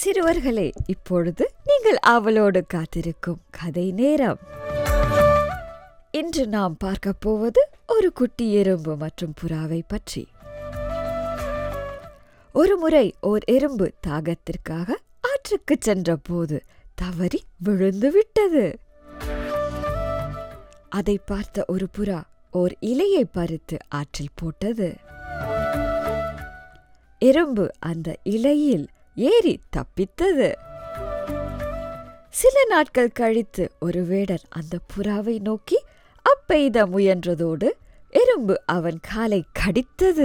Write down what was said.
சிறுவர்களே இப்பொழுது நீங்கள் ஆவலோடு காத்திருக்கும் கதை நேரம் இன்று நாம் பார்க்க போவது ஒரு குட்டி எறும்பு மற்றும் புறாவை பற்றி ஒருமுறை ஓர் எறும்பு தாகத்திற்காக ஆற்றுக்கு சென்ற போது தவறி விழுந்து விட்டது அதை பார்த்த ஒரு புறா ஓர் இலையை பறித்து ஆற்றில் போட்டது எறும்பு அந்த இலையில் ஏறி தப்பித்தது சில நாட்கள் கழித்து ஒரு வேடன் அந்த புறாவை நோக்கி அப்பெய்த முயன்றதோடு எறும்பு அவன் காலை கடித்தது